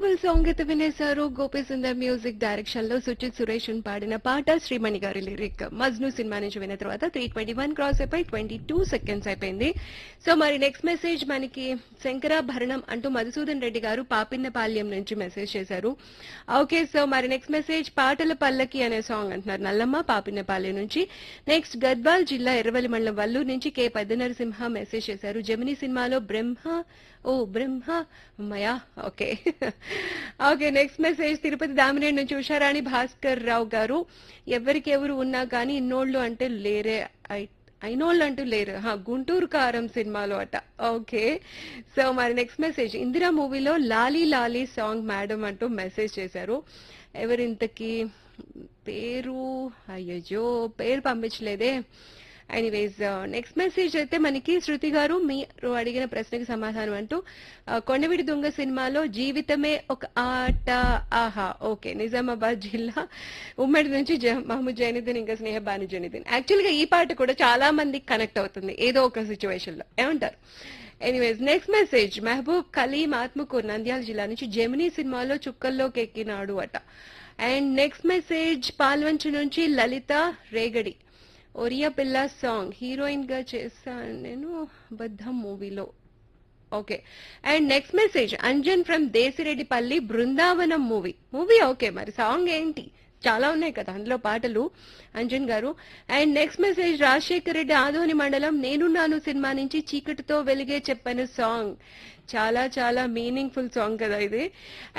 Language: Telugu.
బ్యూటిఫుల్ సాంగ్ అయితే వినేశారు గోపి సుందర్ మ్యూజిక్ డైరెక్షన్ లో సుచిత్ సురేష్ పాడిన పాట శ్రీమణి గారి లిరిక్ మజ్ను సినిమా నుంచి విన్న తర్వాత త్రీ ట్వంటీ వన్ క్రాస్ అయిపోయి ట్వంటీ టూ సెకండ్స్ అయిపోయింది సో మరి నెక్స్ట్ మెసేజ్ మనకి శంకరాభరణం అంటూ మధుసూదన్ రెడ్డి గారు పాపిన్నపాల్యం నుంచి మెసేజ్ చేశారు ఓకే సో మరి నెక్స్ట్ మెసేజ్ పాటల పల్లకి అనే సాంగ్ అంటున్నారు నల్లమ్మ పాపిన్నపాలెం నుంచి నెక్స్ట్ గద్వాల్ జిల్లా ఎర్రవల్లి మండలం వల్లూరు నుంచి కే పెద్ద నరసింహ మెసేజ్ చేశారు జమినీ సినిమాలో బ్రహ్మ ఓ బ్రహ్మ అమ్మయ్యా okay okay next message Tirupati Damineni నుంచి ఉషారాణి భాస్కర్ రావు గారు ఎవరికి ఎవరు ఉన్నా కానీ ఇన్నోళ్ళు అంటే లేరే ఐ- అయినోళ్ళు అంటూ లేరు హా, గుంటూరు కారం సినిమాలో అట ఓకే సో మరి నెక్స్ట్ మెసేజ్ ఇందిరా మూవీలో లాలీ లాలీ సాంగ్ మేడం అంటూ మెసేజ్ చేశారు ఎవరింతకి పేరు అయ్యో పేరు పంపించలేదే ఎనీవేస్ నెక్స్ట్ మెసేజ్ అయితే మనకి శృతి గారు మీరు అడిగిన ప్రశ్నకి సమాధానం అంటూ ఆ, కొండవిడి దొంగ సినిమాలో జీవితమే ఒక ఆట ఆహా ఓకే నిజామాబాద్ జిల్లా ఉమ్మడి నుంచి జ- మహమ్మద్ జైనుద్దీన్ ఇంకా స్నేహ బాను జైనుద్దీన్ యాక్చువల్ గా ఈ పాట కూడా చాలా మందికి కనెక్ట్ అవుతుంది ఏదో ఒక సిచ్యువేషన్ లో ఏమంటారు anyways next message Mahaboob Kaleem Atmakur Nandyala జిల్లా నుంచి జెమినీ సినిమాలో చుక్కల్లోకి ఎక్కినాడు అట అండ్ నెక్స్ట్ మెసేజ్ పాల్వంచు నుంచి లలిత రేగడి ఒరియా పిల్ల సాంగ్ హీరోయిన్ గా చేశాను నేను బద్ధం మూవీలో okay and next message Anjan from Desireddipalli Brindavanam movie movie okay మరి సాంగ్ ఏంటి చాలా ఉన్నాయి కదా అందులో పాటలు Anjan garu and next message Rajasekhar Reddy Adoni మండలం నేనున్నాను సినిమా నుంచి చీకటితో వెలిగే చెప్పాను సాంగ్ చాలా చాలా మీనింగ్ఫుల్ సాంగ్ కదా ఇది